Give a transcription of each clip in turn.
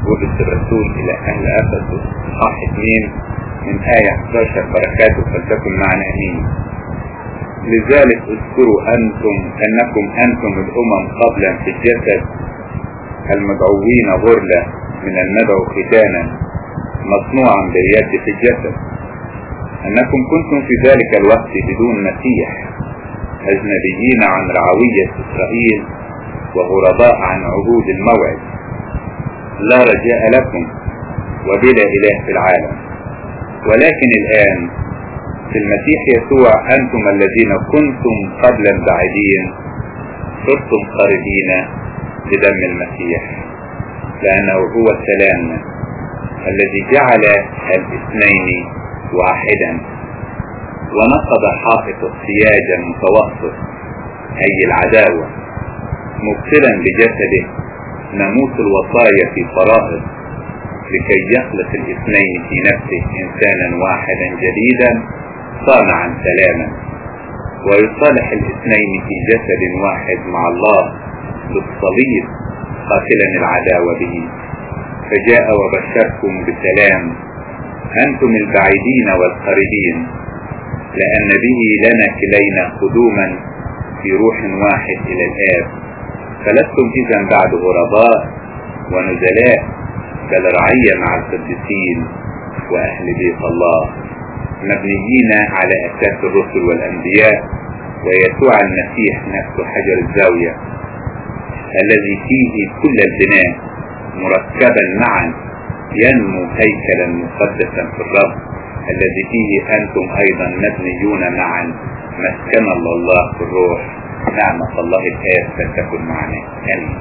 بولس الرسول إلى أهل أفسس صح 2 من آية 11 بركاته فلتكن معنا أمين لذلك اذكروا أنتم أنكم أنتم الأمم قبلا في الجسد المدعوين غرلة من المدعو ختانا مصنوعا باليد في الجسد أنكم كنتم في ذلك الوقت بدون مسيح أجنبيين عن رعوية إسرائيل وغرباء عن عهود الموعد لا رجاء لكم وبلا إله في العالم ولكن الآن في المسيح يسوع أنتم الذين كنتم قبلا بعيدين صرتم قريبين بدم المسيح لأنه هو السلام الذي جعل الاثنين واحدا ونقض حائط السياج المتوسط أي العداوة مبطلا بجسده ناموس الوصايا في فرائض لكي يخلق الاثنين في نفسه إنسانا واحدا جديدا صانعا سلاما ويصالح الاثنين في جسد واحد مع الله بالصليب قاتلا العداوة به فجاء وبشركم بسلام أنتم البعيدين والقريبين لأن به لنا كلينا قدوما في روح واحد إلى الآب فلستم إذا بعد غرباء ونزلاء بل رعية مع القديسين وأهل بيت الله مبنيين على أساس الرسل والأنبياء ويسوع المسيح نفسه حجر الزاوية الذي فيه كل البناء مركبا معا ينمو هيكلا مقدسا في الرب الذي فيه أنتم أيضا مبنيون معا مسكن الله في الروح نعمة الله الآب فتكن معنا آمين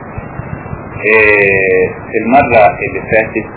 إيه المرة اللي فاتت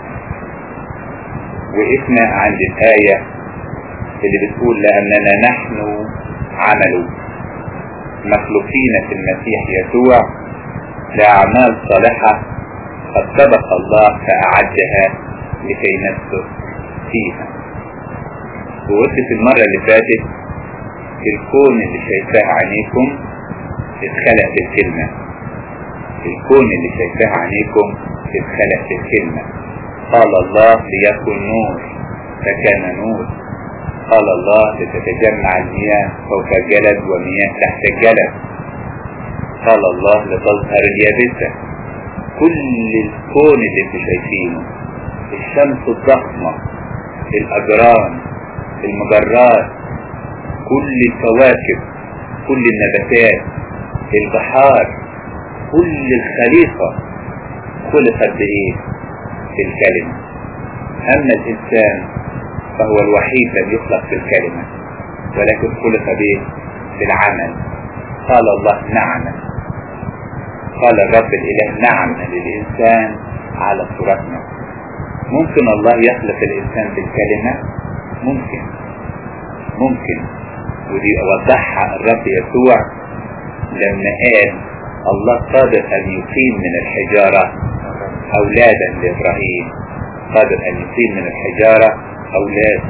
وقفنا عند الآية اللي بتقول لأننا نحن عمل مخلوقين في المسيح يسوع لأعمال صالحة قد سبق الله فأعدها لكي نسلك فيها وقلت في المرة اللي فاتت الكون اللي شايفاه عينيكم اتخلق بالكلمة الكون اللي شايفاه عينيكم اتخلق بالكلمة قال الله ليكن نور فكان نور قال الله لتتجمع المياه فوق الجلد ومياه تحت الجلد قال الله لتظهر اليابسة كل الكون اللي انتوا شايفينه الشمس الضخمة الأجرام المجرات كل الكواكب كل النباتات البحار كل الخليقة خلقت بإيه؟ بالكلمة أما الإنسان فهو الوحيد لم يخلق بالكلمة ولكن خلق به بالعمل قال الله نعم قال الرب الإله نعم للإنسان على صورتنا ممكن الله يخلق الإنسان بالكلمة ممكن ممكن ودي وضحها الرب يسوع لما قال الله قادر أن يقيم من الحجارة أولادا لإبراهيم قادر أن يقيم من الحجارة أولاد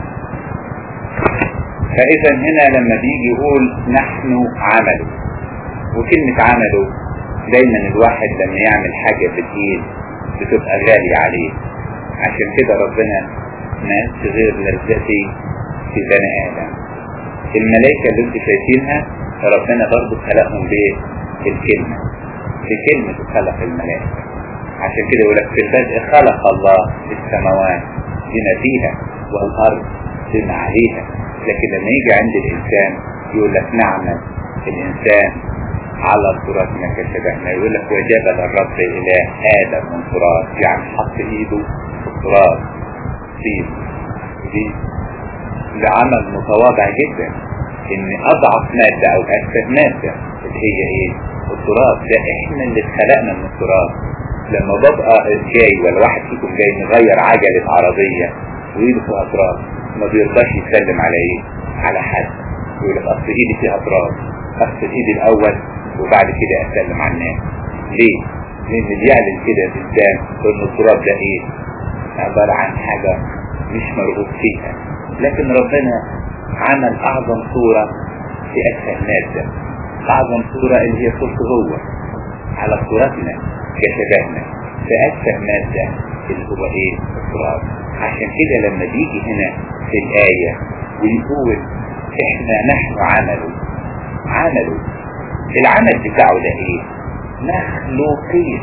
فإذا هنا لما بيجي يقول نحن عمله وكلمة عمله دايما الواحد لما يعمل حاجة بالإيد بتبقى غالية عليه عشان كده ربنا ما غير لذتي في بني آدم الملائكة اللي انتوا شايفينها ربنا برضه خلقهم بايه؟ بالكلمة بكلمة خلق الملائكة عشان كده يقول لك في البدء خلق الله السماوات بما فيها والأرض بما عليها لكن لما يجي عند الإنسان يقول لك نعمل الإنسان على صورتنا كشبهنا يقول لك وجبل الرب إله آدم من تراب يعني حط إيده في التراب طيب دي لعمل متواضع جدا ان اضعف مادة او اسفل مادة اللي هي ايه التراب ده احنا اللي اتخلقنا من التراب لما ببقى جاي ولا واحد فيكم جاي نغير عجلة عربية وايده فيها تراب ما بيرضاش يسلم على ايه على حد يقول لك اصل ايدي فيها تراب اغسل ايدي الاول وبعد كده اسلم على الناس ليه؟ لان اللي يعلن كده الانسان ان التراب ده ايه عبارة عن حاجة مش مرغوب فيها لكن ربنا عمل أعظم صورة في أسفل مادة أعظم صورة اللي هي صورته هو على صورتنا كشبهنا في أكثر مادة اللي هو إيه التراب عشان كده لما بيجي هنا في الآية ويقول إحنا نحن عمله عمله العمل بتاعه ده إيه مخلوقين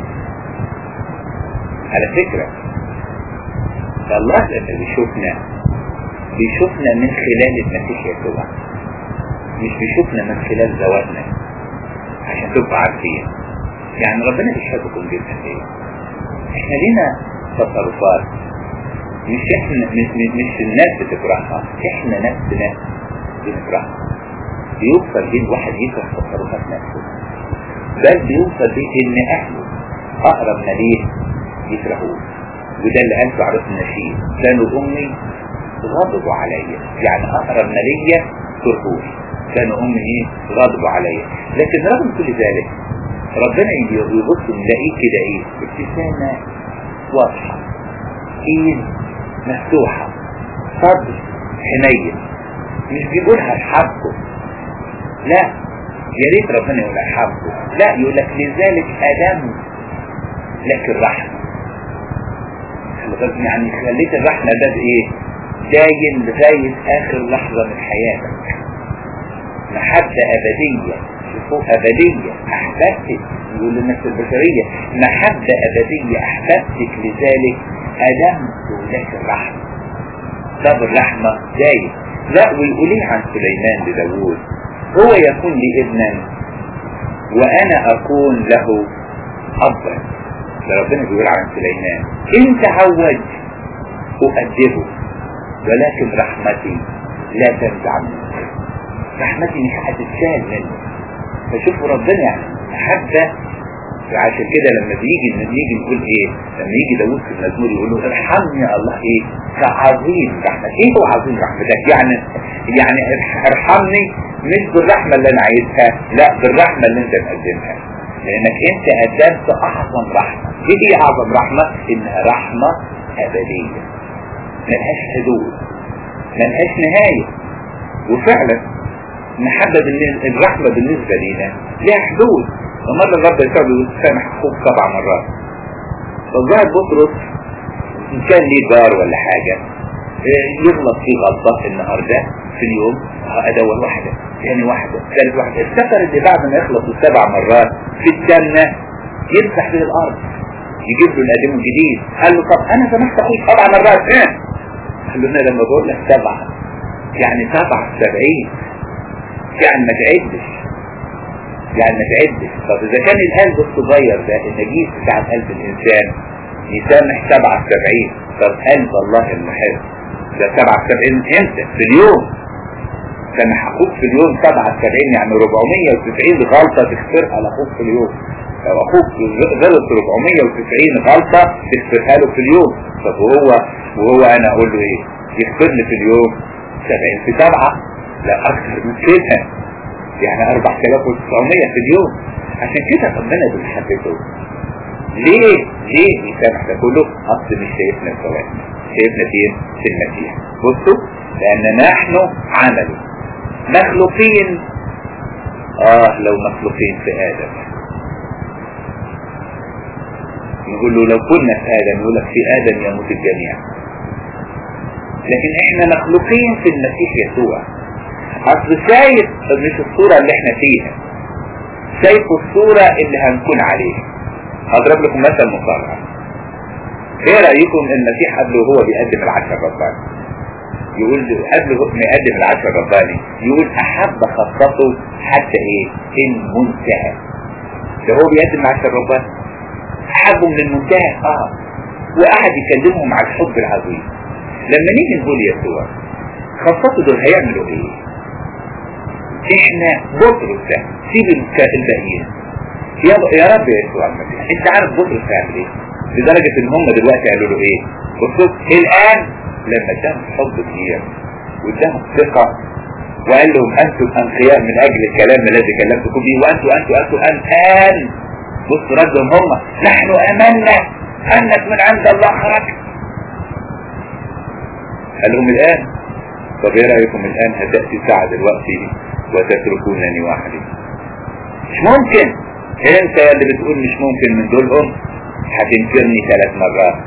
على فكرة الله لما بيشوفنا بيشوفنا من خلال المسيح يسوع مش بيشوفنا من خلال ذواتنا عشان تبقى عارفين يعني ربنا بيحبكم جدا ليه احنا لينا تصرفات مش احنا مش, مش, مش الناس بتكرهها احنا نفسنا بنكرهها بيوصل بيه الواحد يكره تصرفات نفسه بل بيوصل بيه ان اهله اقرب ما ليه يكرهوه وده اللي قالته عرف النشيد كانوا امي غضبوا عليا يعني اقرب ما ليا كرهوني كانوا امي ايه غضبوا عليا لكن رغم كل ذلك ربنا يبص نلاقيه كده ايه ابتسامة واضحة ايد مفتوحة صدر حنين مش بيقول هرحبكم لا يا ريت ربنا يقول ارحبكم لا يقول لك لذلك ادم لك الرحمة يعني خليت الرحمة ده بايه داين لغاية اخر لحظة من حياتك محبة ابدية شوفوا ابدية احببتك يقول للنفس البشرية محبة ابدية احببتك لذلك ادمت لك الرحمة طب الرحمة دايم لا ويقوليه عن سليمان لداوود هو يكون لي ابنا وانا اكون له ابا ده ربنا بيقول عن سليمان ان تعود اؤدبه ولكن رحمتي لا تنزع منك رحمتي مش هتتشال منه فشوفوا ربنا يعني محبة عشان كده لما بيجي نيجي نقول ايه لما يجي داوود في المزمور يقول له ارحمني يا الله ايه كعظيم رحمتك ايه هو عظيم رحمتك يعني يعني ارحمني مش بالرحمة اللي انا عايزها لا بالرحمة اللي انت مقدمها لانك انت قدمت اعظم رحمة ايه هي اعظم رحمة انها رحمة ابدية ملهاش حدود ملهاش نهاية وفعلا محبة الرحمة بالنسبة لنا لها حدود ومرة الرب يسوع بيقول سامح اخوك سبع مرات فالظاهر بطرس ان كان ليه جار ولا حاجة يغلط فيه غلطة النهار ده في اليوم ادي اول واحدة ثاني واحدة ثالث واحدة افتكر ان بعد ما يخلص السبع مرات في الجنة يمسح به الارض يجيب له القديم الجديد قال له طب انا سمحت اخوك سبع مرات ايه قال له انا لما بقول لك سبعة يعني سبعة سبعين يعني ما تعدش يعني ما تعدش طب اذا كان القلب الصغير ده النجيس بتاع قلب الانسان يسامح سبعة سبعين طب قلب الله المحب ده سبعة سبعين امتى في اليوم سامح اخوك في اليوم سبعة سبعين يعني 490 غلطة تغفرها لاخوك في اليوم لو اخوك غلط 490 غلطة تغفرها له في اليوم طب وهو وهو انا اقول له ايه يغفر لي في اليوم 70 في سبعة لا اكثر من كده يعني 4900 في اليوم عشان كده ربنا بنحبته ليه ليه يسامح ده كله اصل مش شايفنا سواتنا شايفنا فين في المسيح بصوا لان نحن عمله مخلوقين اه لو مخلوقين في ادم نقول له لو كنا في ادم يقول لك في ادم يموت الجميع لكن احنا مخلوقين في المسيح يسوع اصل شايف مش الصورة اللي احنا فيها شايف الصورة اللي هنكون عليها هضرب لكم مثل مصارع ايه رأيكم المسيح قبل وهو بيقدم العشاء الرباني يقول قبل ما يقدم العشاء الرباني يقول احب خاصته حتى ايه المنتهى ده هو بيقدم العشاء الرباني احبه من المنتهى اه وقعد يكلمهم على الحب العظيم لما نيجي نقول يسوع خاصته دول هيعملوا ايه احنا بطرس ده سيب الباقيين يا يا رب يا يسوع المسيح انت عارف بطرس هيعمل ايه لدرجة ان هم دلوقتي قالوا له ايه بصوا الان لما اداهم حب كتير واداهم ثقة وقال لهم انتم انقياء من اجل الكلام الذي كلمتكم به وانتم انتم انتم الان بصوا ردهم هم نحن امنا انك من عند الله خرجت قال لهم الان طب ايه رايكم الان هتاتي ساعه دلوقتي وتتركونني وحدي مش ممكن انت اللي بتقول مش ممكن من دولهم هتنكرني ثلاث مرات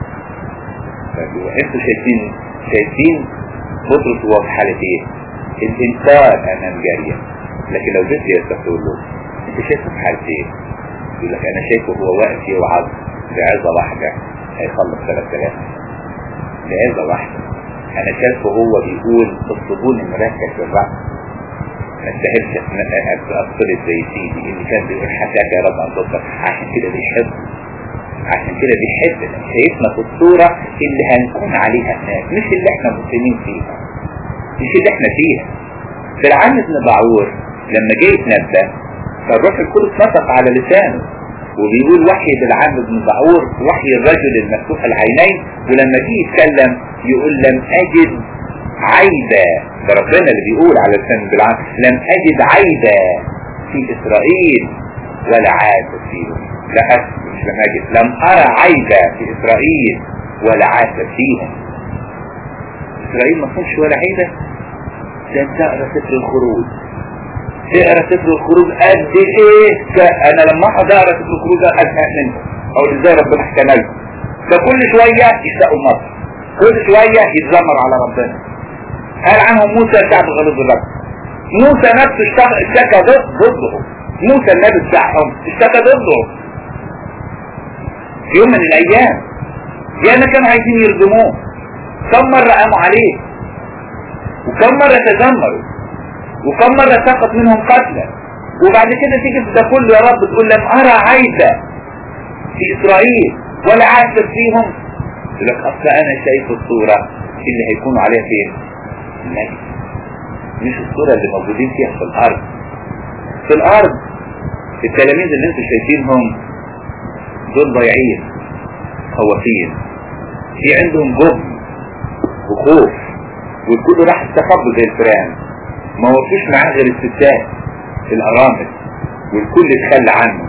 انتوا شايفين شايفين بطرس هو في حالة ايه الانكار امام جارية لكن لو جيت يا تقول له انت شايفه في حالة ايه يقول لك انا شايفه هو واقف يوعظ بعظة واحدة هيخلص ثلاث آلاف بعظة واحدة انا شايفه هو بيقول الصبون المركز في الرأس ما استاهلش افصلت زي سيدي اللي كان بيقول حتى يا رب ان تصل عشان كده بيحب عشان كده بيحب شايفنا في الصورة اللي هنكون عليها هناك مش اللي احنا مسلمين فيها مش اللي احنا فيها بالعام ابن بعور لما جه يتنبأ فالروح القدس نطق على لسانه وبيقول وحي بالعام ابن بعور وحي الرجل المفتوح العينين ولما جه يتكلم يقول لم اجد عيبة ده ربنا اللي بيقول على لسان بالعام لم اجد عيبة في اسرائيل ولا عاسف فيهم لا أسف مش لم اجد لم ارى عيبة في اسرائيل ولا عاسف فيهم اسرائيل ما فيهمش ولا عيبة ده انت اقرا سفر الخروج تقرا سفر الخروج قد ايه انا لما اقعد اقرا سفر الخروج ازهق منه او ازاي ربنا حكى لهم ده كل شويه يسرقوا مصر كل شويه يتذمر على ربنا قال عنهم موسى شعب غلظ الرب موسى نفسه اشتكى ضد ضدهم موسى النبي بتاعهم اشتكى ضدهم في يوم من الايام ياما كانوا عايزين يرجموه كم مرة قاموا عليه وكم مرة تذمروا وكم مرة سقط منهم قتلى وبعد كده تيجي في ده كله يا رب تقول لم أرى عيبة في إسرائيل ولا عاشر فيهم يقول لك أصل أنا شايف الصورة اللي هيكونوا عليها فين النبي مش الصورة اللي موجودين فيها في الأرض في الأرض التلاميذ اللي انتم شايفينهم دول ضايعين خوافين في عندهم جبن وخوف والكل راح استخبى زي الفئران ما وقفوش معاه غير الستات الارامل والكل اتخلى عنه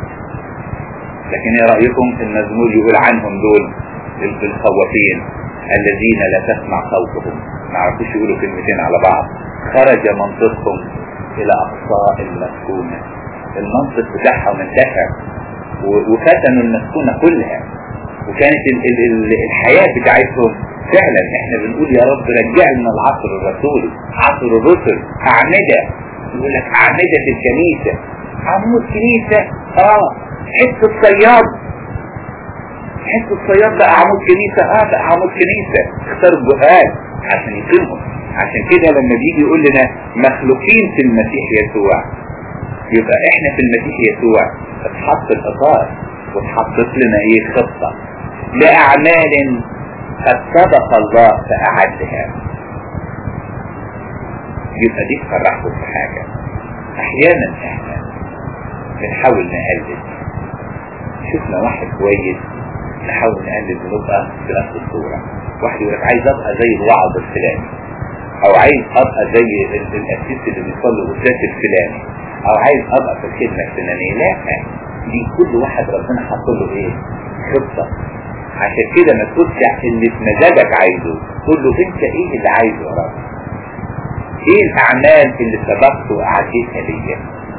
لكن ايه رايكم المزمور يقول عنهم دول الخوافين الذين لا تسمع صوتهم ما عرفوش يقولوا كلمتين على بعض خرج منطقهم الى اقصاء المسكونه المنطق بتاعهم انتهى وفتنوا المسكونه كلها وكانت ال ال ال الحياه بتاعتهم فعلا احنا بنقول يا رب رجعنا العصر الرسولي عصر الرسل اعمدة يقول لك اعمدة الكنيسة عمود كنيسة اه حس الصياد حس الصياد بقى عمود كنيسة اه بقى عمود كنيسة اختار الجهال عشان يقيمهم عشان كده لما بيجي يقول لنا مخلوقين في المسيح يسوع يبقى احنا في المسيح يسوع اتحط الاطار واتحطت لنا ايه خطة لأعمال قد سبق الله فأعدها يبقى دي تفرحكم في حاجة أحيانا احنا بنحاول نقلد شفنا واحد كويس نحاول نقلد ونبقى في نفس الصورة واحد يقول لك عايز ابقى زي الوعظ الفلاني او عايز ابقى زي الاسيس اللي بيصلي قداس الفلاني او عايز ابقى في الخدمة الفلانية لا دي كل واحد ربنا حاط له ايه خطة عشان كده ما تقولش اللي في مزاجك عايزه قول له انت ايه اللي عايزه يا رب ايه الاعمال اللي سبقت وقعدتها ليا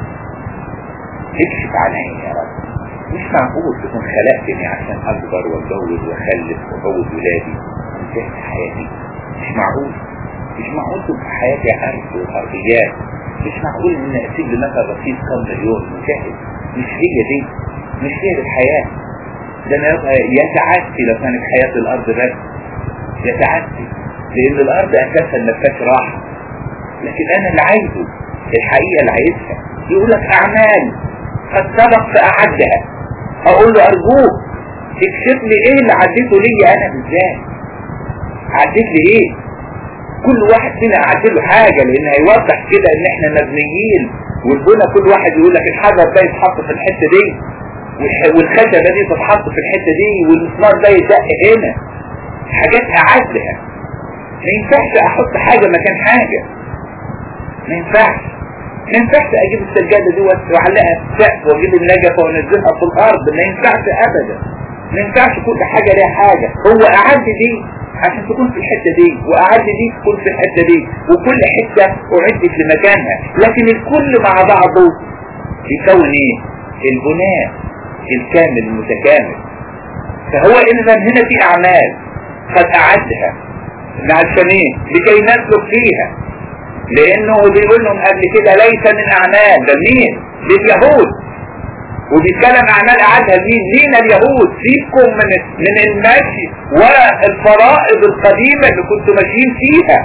اكشف عنها يا رب مش معقول تكون خلقتني عشان اكبر واتجوز واخلف واجوز ولادي وانتهت حياتي مش معقول مش معقول تبقى حياتي عرس وحريات مش معقول ان اسيب لنفسي رصيد كم مليون مجاهد مش هي دي مش هي الحياه ده انا يبقى يتعسي لو كانت حياة الارض بس يتعسي لان الارض اساسا ما فيهاش راحة لكن انا اللي عايزه الحقيقة اللي عايزها يقول لك اعمال قد سبق فاعدها اقول له ارجوك اكشف لي ايه اللي عديته لي انا بالذات عديت لي ايه كل واحد فينا عدت له حاجة لان هيوضح كده ان احنا مبنيين والبنى كل واحد يقول لك الحجر ده يتحط في الحتة دي والخشبة دي تتحط في الحتة دي والمسمار ده يدق هنا حاجات اعدها ما ينفعش احط حاجة مكان حاجة ما ينفعش ما ينفعش اجيب السجادة دي واعلقها في السقف واجيب النجفة وانزلها في الارض ما ينفعش ابدا ما ينفعش كل حاجة ليها حاجة هو اعد دي عشان تكون في الحتة دي واعد دي تكون في الحتة دي وكل حتة اعدت لمكانها لكن الكل مع بعضه يكون ايه البناء الكامل المتكامل فهو إذا هنا في أعمال قد أعدها عشان إيه؟ لكي نسلك فيها لأنه بيقول لهم قبل كده ليس من أعمال ده مين؟ لليهود وبيتكلم أعمال أعدها مين؟ مين اليهود؟ سيبكم من من المشي ورا الفرائض القديمة اللي كنتوا ماشيين فيها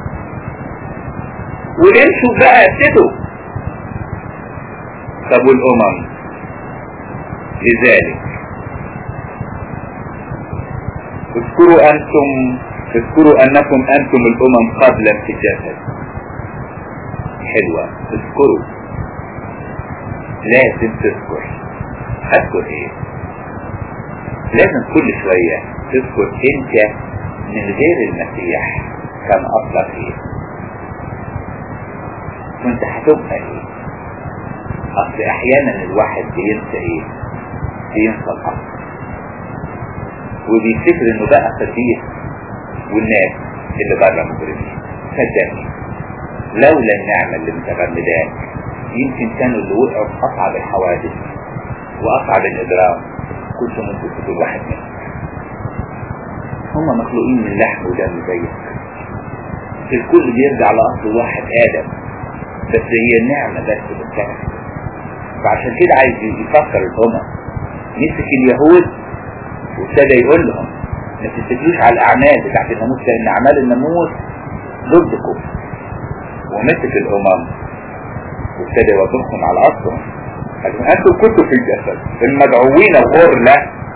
وامشوا بقى ابتدوا طب والأمم لذلك اذكروا أنتم اذكروا أنكم أنتم الأمم قبلا في الجسد حلوة اذكروا لازم تذكر اذكر ايه لازم كل شوية تذكر انت من غير المسيح كان اصلك ايه كنت هتبقى ايه اصل احيانا الواحد بينسى ايه بينسى الاصل وبيفتكر انه بقى قديس والناس اللي بره مجرمين صدقني لولا النعمة اللي متغمداك يمكن كانوا اللي وقعوا في اصعب الحوادث واصعب الاجرام كنت ممكن تكون واحد منهم هم مخلوقين من لحم ودم زيك الكل بيرجع لاصل واحد ادم بس هي النعمة بس بالكلام فعشان كده عايز يفكر الامم مسك اليهود وابتدى يقول لهم ما تتكلوش على الاعمال بتاعت الناموس لان اعمال الناموس ضدكم ومسك الامم وابتدى يوضحهم على اصلهم قال لهم انتم كنتوا في الجسد المدعوين غرلة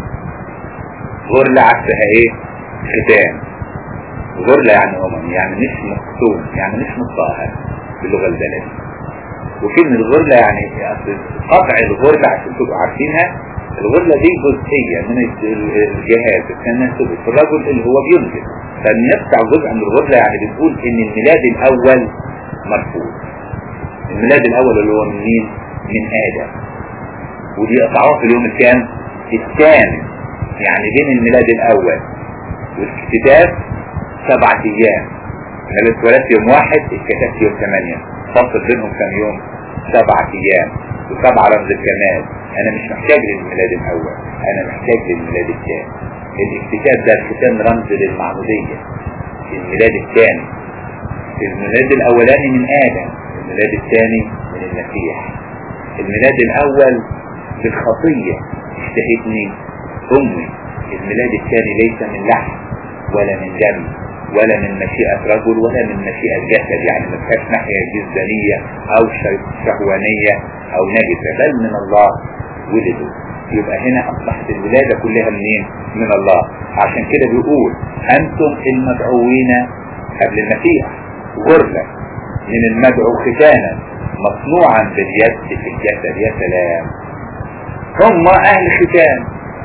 غرلة عكسها ايه ختان غرلة يعني امم يعني مش مقصود يعني مش مطاهر باللغة البلدية وكلمة غرلة يعني قطع الغرلة عشان تبقوا عارفينها الغرلة دي جزئية من الجهاز التناسل في الرجل اللي هو بينجز فنقطع جزء من الغرلة يعني بتقول ان الميلاد الاول مرفوض الميلاد الاول اللي هو من مين من ادم ودي قطعوها في اليوم الكام الثامن يعني بين الميلاد الاول والاكتتاب سبعة ايام انا اتولدت يوم واحد اتكتبت يوم ثمانية فصل بينهم كام يوم سبعة ايام وسبعة رمز الكمال انا مش محتاج للميلاد الاول انا محتاج للميلاد الثاني الاكتتاب ده الختام رمز للمعمودية الميلاد الثاني الميلاد الاولاني من ادم الميلاد الثاني من المسيح الميلاد الاول بالخطية اشتهتني امي الميلاد الثاني ليس من لحم ولا من دم ولا من مشيئة رجل ولا من مشيئة جسد يعني ما فيهاش ناحية جسدانية او شهوانية او نجسة بل من الله ولدوا يبقى هنا اصبحت الولادة كلها منين من الله عشان كده بيقول انتم المدعوين قبل المسيح غرلة من المدعو ختانا مصنوعا باليد في الجسد يا سلام هم اهل ختان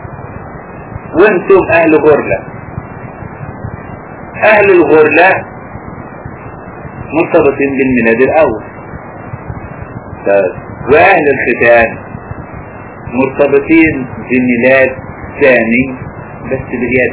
وانتم اهل غرلة اهل الغرلة مرتبطين بالميلاد الاول واهل الختان مرتبطين بميلاد ثاني بس باليد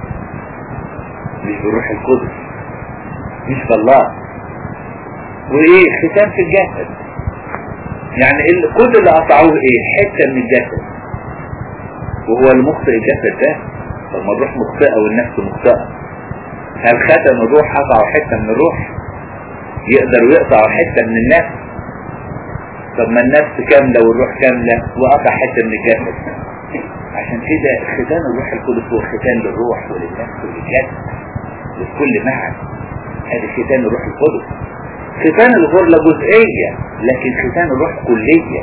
مش بالروح القدس مش بالله وايه ختان في الجسد يعني كل اللي قطعوه ايه حتة من الجسد وهو المخطئ الجسد ده طب ما الروح مخطئة والنفس مخطئة هل ختم الروح قطعوا حتة من الروح يقدروا يقطعوا حتة من النفس طب ما النفس كاملة والروح كاملة وقطع حتة من الجسد عشان كده ختان الروح القدس هو ختان للروح وللنفس وللجسد للكل معا هذا ختان الروح القدس ختان الغرلة جزئية لكن ختان الروح كلية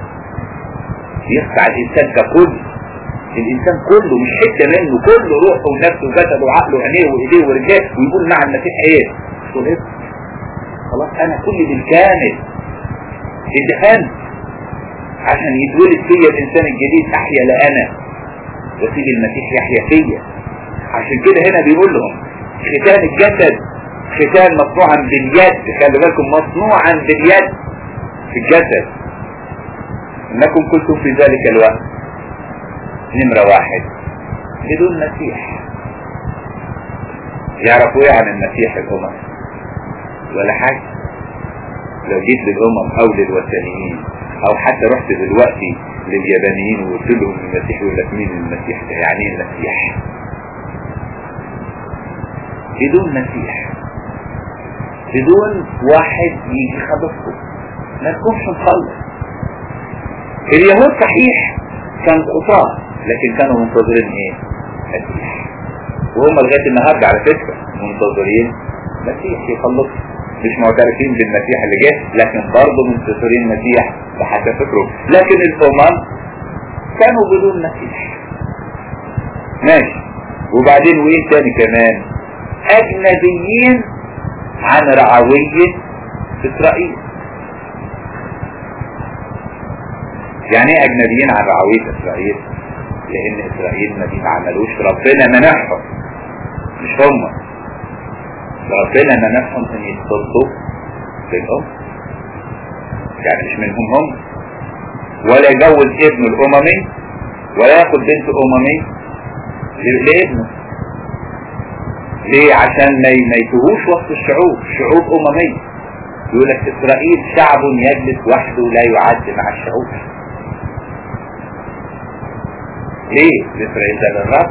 يقطع الإنسان ككل الإنسان كله مش حتة منه كله روحه ونفسه وجسده وعقله وعينيه وإيديه ورجليه ويقول مع المسيح إيه؟ صلبت خلاص أنا كل بالكامل اتفقنا عشان يتولد فيا الإنسان الجديد أحيا لأنا وسيد المسيح يحيا فيا عشان كده هنا بيقول لهم ختان الجسد ختان مصنوعا باليد خلي بالكم مصنوعا باليد في الجسد انكم كنتم في ذلك الوقت نمرة واحد بدون مسيح يعرفوا ايه عن المسيح الامم ولا حاجة لو جيت للامم او للوثنيين او حتى رحت دلوقتي لليابانيين وقلت لهم المسيح يقول لك مين المسيح ده يعني ايه المسيح بدون مسيح بدون واحد يجي خلصكم ما تكونش مخلص اليهود صحيح كان خطاة لكن كانوا منتظرين ايه مسيح وهم لغاية النهاردة على فكرة منتظرين مسيح يخلصهم مش معترفين بالمسيح اللي جه لكن برضه منتصرين مسيح بحسب فكره لكن الامم كانوا بدون مسيح ماشي وبعدين وايه تاني كمان اجنبيين عن رعوية اسرائيل يعني ايه اجنبيين عن رعوية اسرائيل لان اسرائيل ما بيتعملوش ربنا منحهم مش هم ربنا منحهم ان يتصلوا بالام يعني مش منهم هم ولا يجوز ابنه الاممي ولا ياخد بنت اممي لابنه ليه عشان ما يتوهوش وسط الشعوب شعوب اممية يقول لك اسرائيل شعب يجلس وحده لا يعد مع الشعوب ليه اسرائيل ده للرب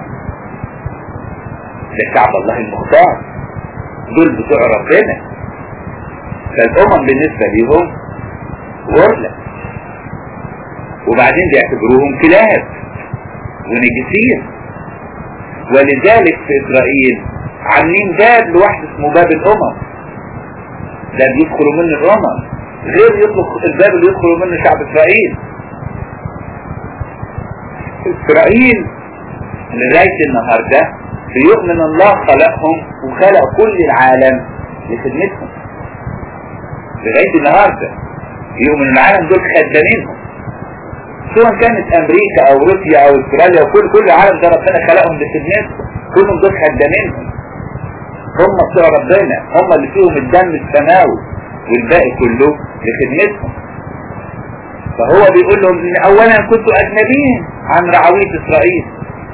ده شعب الله المختار دول بتوع ربنا فالامم بالنسبة ليهم غرلة وبعدين بيعتبروهم كلاب ونجسين ولذلك في اسرائيل عاملين باب لواحد اسمه باب الامم ده بيدخلوا منه الامم غير يطلق الباب اللي يدخلوا منه شعب اسرائيل اسرائيل لغاية النهاردة بيؤمن الله خلقهم وخلق كل العالم لخدمتهم لغاية النهاردة يؤمن العالم دول خدامينهم سواء كانت امريكا او روسيا او استراليا وكل كل العالم ده ربنا خلقهم لخدمتهم كلهم دول خدامينهم هم بتوع ربنا هم اللي فيهم الدم السماوي والباقي كله لخدمتهم فهو بيقول لهم ان اولا كنتوا اجنبيين عن رعوية اسرائيل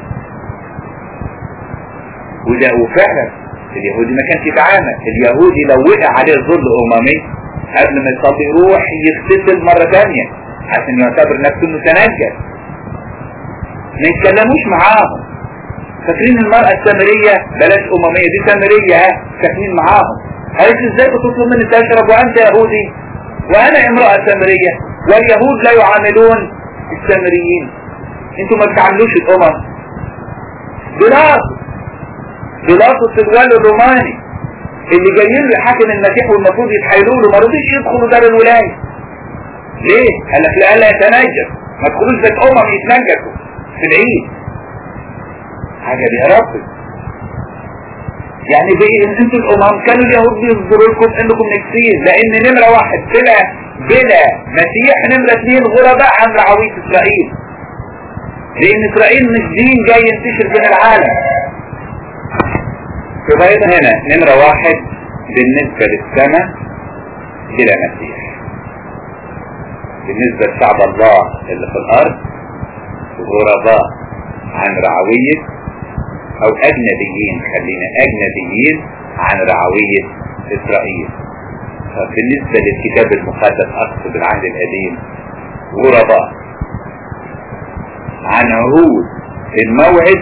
وده وفعلا اليهودي ما كانش يتعامل اليهودي لو وقع عليه ظل اممي قبل ما يصلي يروح يغتسل مرة تانية عشان يعتبر نفسه انه تنجس ما يتكلموش معاهم فاكرين المرأة السامرية بلاش اممية دي سامرية ها ساكنين معاهم قالت ازاي بتطلب مني تشرب وانت يهودي وانا امرأة سامرية واليهود لا يعاملون السامريين انتوا ما بتعاملوش الامم بيلاطس بيلاطس الوالي الروماني اللي جايين له حاكم المسيح والمفروض يتحايلوا له ما رضيش يدخلوا دار الولايه ليه؟ قال لك لألا يتنجس ما تدخلوش بيت امم يتنجسوا في العيد حاجه دي ربي يعني بقي ان انتوا الامم كانوا اليهود بيصدروا لكم انكم نكسين لان نمرة واحد بلا بلا مسيح نمرة اثنين غرباء عن رعوية اسرائيل لان اسرائيل مش دين جاي ينتشر بين العالم فبقيت هنا نمرة واحد بالنسبة للسماء بلا مسيح بالنسبة لشعب الله اللي في الارض غرباء عن رعوية او اجنبيين خلينا اجنبيين عن رعوية اسرائيل بالنسبة للكتاب المقدس اقصد العهد القديم غرباء عن عهود الموعد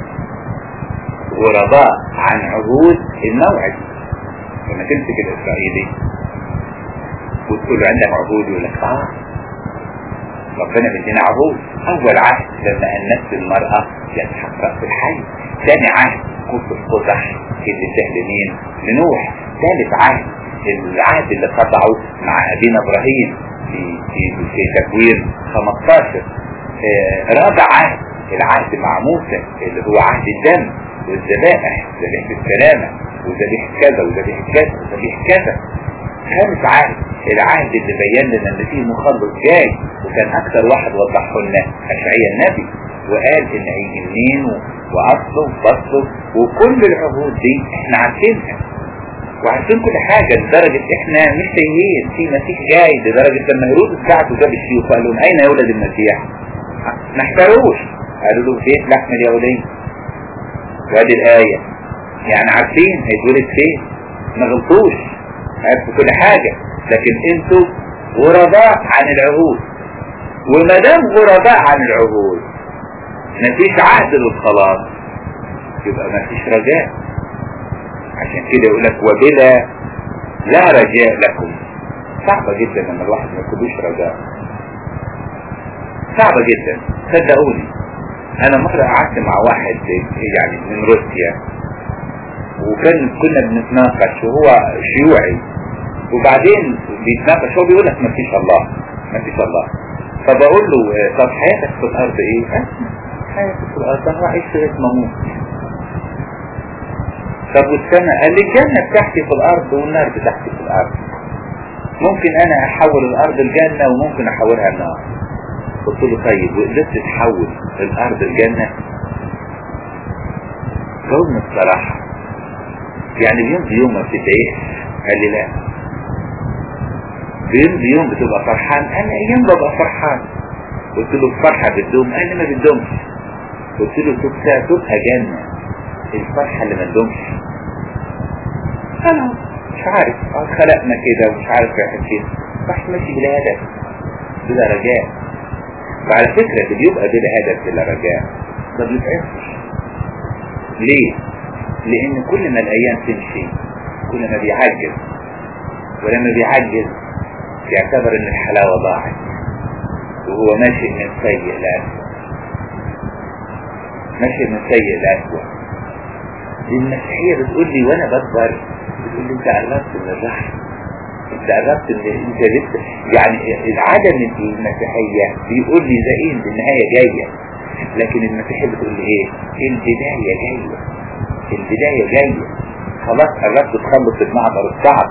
غرباء عن عهود الموعد لما تمسك الاسرائيلي وتقول له عندك عهود يقول لك اه ربنا بيدينا عهود اول عهد لما انست المرأة يتحقق في الحي ثاني عهد قصة القزح اللي سهل مين لنوح ثالث عهد العهد اللي قطعه مع ابينا ابراهيم في في في تكوين 15 آه رابع عهد العهد مع موسى اللي هو عهد الدم والذبائح ذبيحة السلامة وذبيحة كذا وذبيحة كذا وذبيحة كذا خامس عهد العهد اللي بين لنا ان فيه مخلص جاي وكان اكثر واحد وضحه لنا اشعياء النبي وقال ان هيجي منين واصله وفصله وكل العهود دي احنا عارفينها وعارفين كل حاجة لدرجة احنا مش تايهين في مسيح جاي لدرجة لما هيرودس بعته جاب الشيوخ قال لهم اين يولد المسيح؟ ما احتروش قالوا له بيت لحم اليهودية وادي الآية يعني عارفين هيتولد فين ما غلطوش عرفوا كل حاجة لكن انتوا غرباء عن العهود وما دام غرباء عن العهود مفيش عهد للخلاص يبقى مفيش رجاء عشان كده يقول لك وبلا لا رجاء لكم صعبة جدا لما الواحد ما يكونوش رجاء صعبة جدا صدقوني انا مرة قعدت مع واحد يعني من روسيا وكان كنا بنتناقش وهو شيوعي وبعدين بيتناقش هو بيقول لك ما فيش الله ما فيش الله فبقول له طب حياتك في الارض ايه؟ حياتك في الارض انا عايش في اسم اموت طب والسماء قال لي الجنة بتاعتي في الارض والنار بتاعتي في الارض ممكن انا احول الارض الجنة وممكن احولها النار قلت له طيب وقدرت تحول الارض الجنة جاوبني الصراحة يعني بيمضي يوم ما بتتضايقش قال لي لا بيمضي يوم بتبقى فرحان انا ايام ببقى فرحان قلت له الفرحة بتدوم قال لي ما بتدومش قلت له تبقى تبقى جنة الفرحة اللي ما تدومش انا مش عارف خلقنا كده ومش عارف رايح فين راح ماشي بلا هدف بلا رجاء وعلى فكرة اللي بيبقى بلا هدف بلا رجاء ما بيتعرفش ليه؟ لأن كل ما الأيام تمشي كل ما بيعجز ولما بيعجز بيعتبر إن الحلاوة ضاعت وهو ماشي من سيء لأسوأ ماشي من سيء لأسوأ المسيحية بتقول لي وأنا بكبر بتقول لي أنت قربت من الرحم أنت قربت من أنت لسه يعني العدم المسيحية بيقول لي زقين النهاية جاية لكن المسيحية بتقول لي إيه؟ البداية جاية البداية جاية خلاص قربت تخلص المعبر الصعب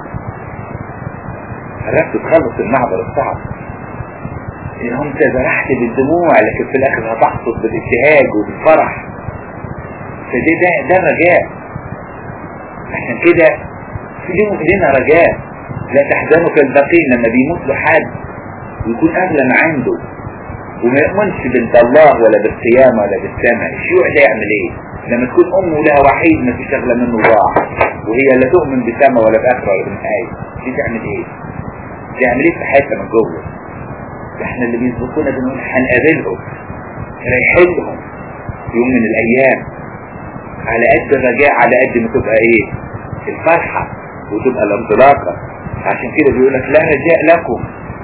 قربت تخلص المعبر الصعب انهم انت زرعت بالدموع لكن في الاخر هتحصد بالابتهاج وبالفرح فده ده ده رجاء عشان كده في لنا رجاء لا تحزنوا كالباقين لما بيموت له حد ويكون اغلى ما عنده وما يؤمنش بنت الله ولا بالقيامة ولا بالسماء الشيوع ده يعمل ايه لما تكون امه لها وحيد ما فيش اغلى منه ضاع وهي لا تؤمن بسماء ولا باخره ولا بنهاية دي تعمل ايه تعمل ايه في حياتها من جوه احنا اللي بيسبقونا بنقول هنقابلهم رايحينهم يوم من الايام على قد الرجاء على قد ما تبقى ايه الفرحة وتبقى الانطلاقة عشان كده بيقول لك لا رجاء لكم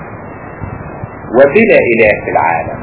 وبلا اله في العالم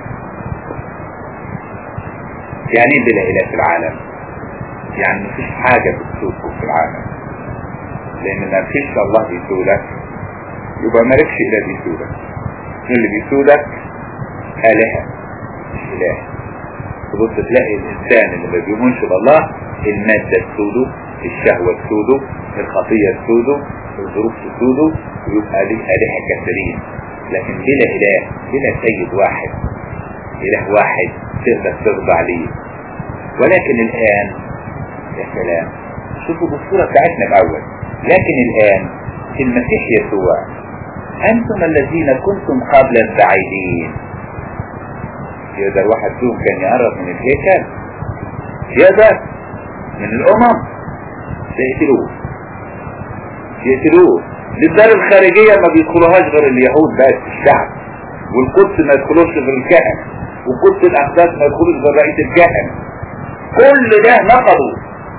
يعني ايه بلا اله في العالم يعني مفيش حاجة بتسوقكم في العالم لان ما فيش الله بيسولك يبقى مالكش اله بيسولك اللي بيسودك آلهة مش إله تبص تلاقي الإنسان اللي ما بيؤمنش بالله المادة تسوده الشهوة تسوده الخطية تسوده الظروف تسوده ويبقى ليه آلهة كثيرين لكن بلا إله بلا سيد واحد إله واحد تقدر ترضى عليه ولكن الآن يا سلام شوفوا بالصورة بتاعتنا الأول لكن الآن المسيح يسوع أنتم الذين كنتم قبلا بعيدين يقدر واحد فيهم كان يقرب من الهيكل يقدر من الأمم يقتلوه يقتلوه للدار الخارجية ما بيدخلوهاش غير اليهود بس الشعب والقدس ما يدخلوش غير الكهنة وقدس الأقداس ما يدخلوش غير رئيس الكهنة كل ده نقضوا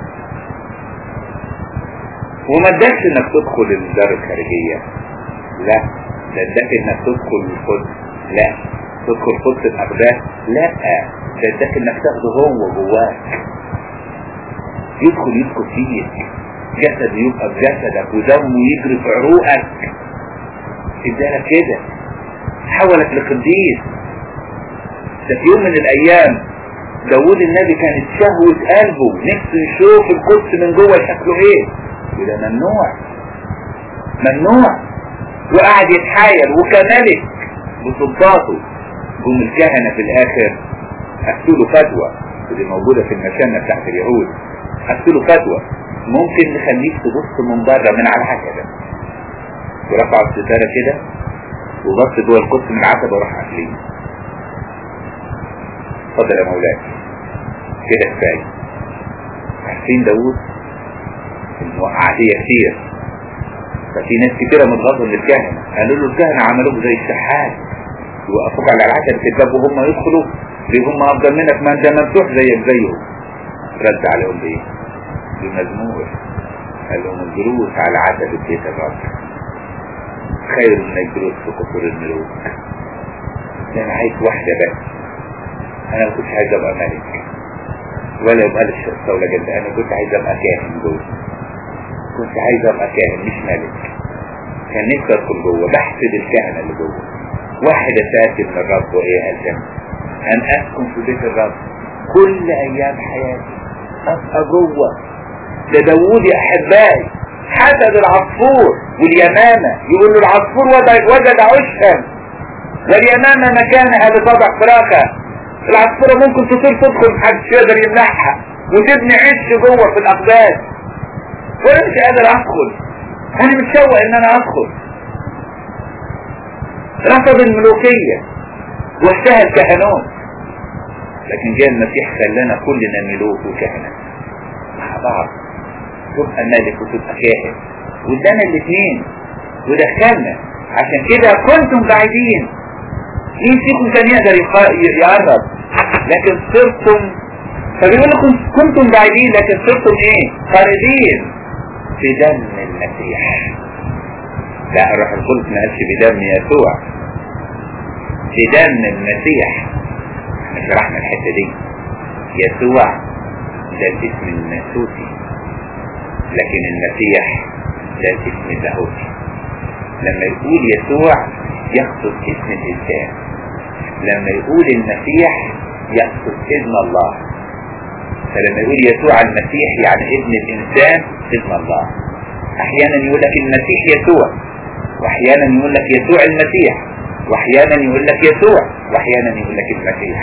وما ادكش انك تدخل الدار الخارجية لا ده اداك انك تدخل القدس لا تدخل قدس الاقداس لا ده اداك انك تاخده هو جواك يدخل يدخل فيك جسد يبقى في جسدك ودمه يجري في عروقك ادالك كده حولك لقديس ده في يوم من الايام داود النبي كانت شهوة قلبه نفسه يشوف القدس من جوه شكله ايه وده ممنوع ممنوع وقعد يتحايل وكملك بسلطاته جم الكهنة في الاخر اكتوا له فتوى ودي موجودة في المشانة بتاعت اليهود اكتوا له فتوى ممكن نخليك تبص من بره من على العتبة ورفعوا الستارة كده وبص جوه القدس من العتبة وراح قافلين اتفضل يا مولاي كده كفاية عارفين داوود الموقعات كتير ففي ناس كتيرة متغاظة للكهنة قالوا له الكهنة عملوه زي الشحات يوقفوك على العتبة الباب وهم يدخلوا ليه هم افضل منك ما انت مفتوح زيك زيهم رد عليهم بايه بمزمور قال لهم الجلوس على عتبة بيت الرب خير من الجلوس في قصور الملوك ده انا عايز واحدة بس انا ما كنتش عايز ابقى ملك ولا يبقى لي الشرطة ولا جد انا كنت عايز ابقى كاهن جوه كنت عايز ابقى كاهن مش ملك كان نفسي ادخل جوه بحسد الكهنة اللي جوه واحد اساسي من الرب وايه الجنة ان اسكن في بيت الرب كل ايام حياتي ابقى جوه ده داوود يا احبائي حسد العصفور واليمامة يقول له العصفور وجد عشا واليمامة مكانها لتضع فراخها العصفورة ممكن تطير تدخل محدش يقدر يمنعها وتبني عش جوه في الاقداس وانا مش قادر ادخل انا متشوق ان انا ادخل رفض الملوكية واشتهى الكهنوت لكن جاء المسيح خلانا كلنا ملوك وكهنة مع بعض تبقى ملك وتبقى كاهن وادانا الاثنين ودخلنا عشان كده كنتم بعيدين مين فيكم كان يقدر يقرب لكن صرتم فبيقول لكم كنتم بعيدين لكن صرتم ايه قريبين في دم المسيح لا الروح القدس ما قالش بدم يسوع في دم المسيح احنا شرحنا الحته دي يسوع ده الاسم الناسوتي لكن المسيح ده الاسم اللاهوتي لما يقول يسوع يقصد اسم الانسان لما يقول المسيح يقصد ابن الله فلما يقول يسوع المسيح يعني ابن الانسان ابن الله احيانا يقول لك المسيح يسوع واحيانا يقول لك يسوع المسيح واحيانا يقول لك يسوع واحيانا يقول لك المسيح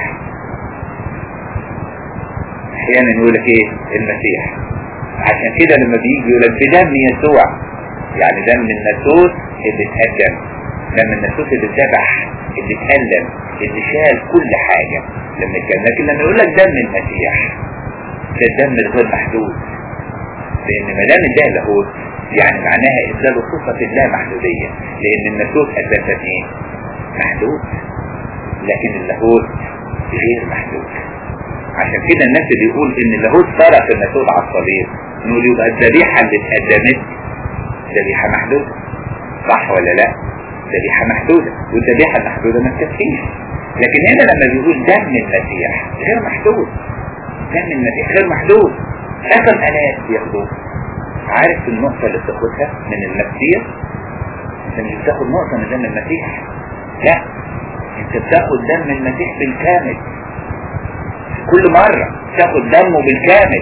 احيانا يقول لك ايه المسيح عشان كده لما بيجي يقول لك بدم يسوع يعني دم الناسوس اللي اتقدم دم الناسوس اللي اتذبح اللي اتألم اللي شال كل حاجة لما كان لكن لما يقول لك دم المسيح ده الدم الغير محدود لان ما دام ده لاهوت يعني معناها اداله صفة اللا محدودية لان الناسوس اساسا ايه محدود لكن اللاهوت غير محدود عشان كده الناس اللي يقول ان اللاهوت صرف الناسوت على الصليب نقول يبقى الذبيحة اللي اتقدمت ذبيحة محدودة صح ولا لا ذبيحة محدودة والذبيحة المحدودة ما تكفيش لكن هنا لما بيقول دم المسيح غير محدود دم المسيح غير محدود اخر الاف بياخدوه عارف النقطة اللي بتاخدها من المسيح انت مش بتاخد نقطة من دم المسيح لا انت بتاخد دم المسيح بالكامل كل مرة تاخد دمه بالكامل